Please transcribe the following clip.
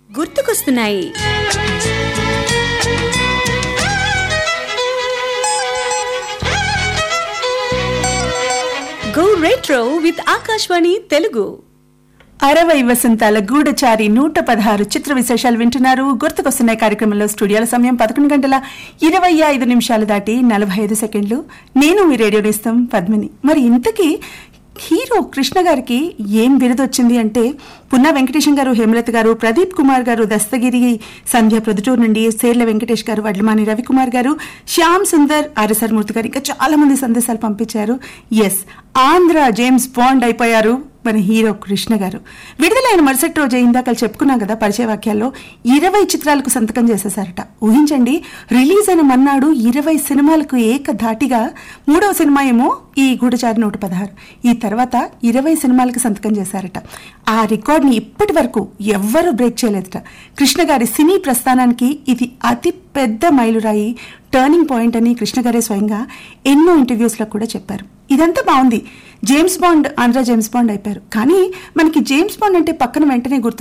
గుర్తుకొస్తున్నాయి go retro with Akashvani Telugu అరవై వసంతాల గూఢచారి నూట పదహారు చిత్ర విశేషాలు వింటున్నారు గుర్తుకొస్తున్నాయి కార్యక్రమంలో స్టూడియోల సమయం పదకొండు గంటల ఇరవై ఐదు నిమిషాలు దాటి నలభై ఐదు సెకండ్లు నేను మీ రేడియో నేస్తం పద్మిని మరి ఇంతకీ హీరో కృష్ణ గారికి ఏం బిరుదొచ్చింది అంటే పున్నా వెంకటేశం గారు హేమలత గారు ప్రదీప్ కుమార్ గారు దస్తగిరి సంధ్య ప్రొద్దుటూరు నుండి సేర్ల వెంకటేష్ గారు వడ్లమాని రవికుమార్ గారు శ్యామ్ సుందర్ ఆర్ఎస్ఆర్ మూర్తి గారు ఇంకా చాలా మంది సందేశాలు పంపించారు ఎస్ ఆంధ్ర జేమ్స్ బాండ్ అయిపోయారు మన హీరో కృష్ణ గారు విడుదలైన మరుసటి రోజే ఇందాక చెప్పుకున్నాం కదా పరిచయ వాక్యాల్లో ఇరవై చిత్రాలకు సంతకం చేసేసారట ఊహించండి రిలీజ్ అయిన మన్నాడు ఇరవై సినిమాలకు ఏకధాటిగా మూడవ సినిమా ఏమో ఈ గూఢచారి నూట పదహారు ఈ తర్వాత ఇరవై సినిమాలకు సంతకం చేశారట ఆ రికార్డ్ని ఇప్పటి వరకు ఎవ్వరూ బ్రేక్ చేయలేదట కృష్ణ గారి సినీ ప్రస్థానానికి ఇది అతి పెద్ద మైలురాయి టర్నింగ్ పాయింట్ అని కృష్ణ గారే స్వయంగా ఎన్నో ఇంటర్వ్యూస్లో కూడా చెప్పారు ఇదంతా బాగుంది James Bond Andhra James Bond అయిపోయారు కానీ మనకి జేమ్స్ బాండ్ అంటే పక్కన వెంటనే గుర్తు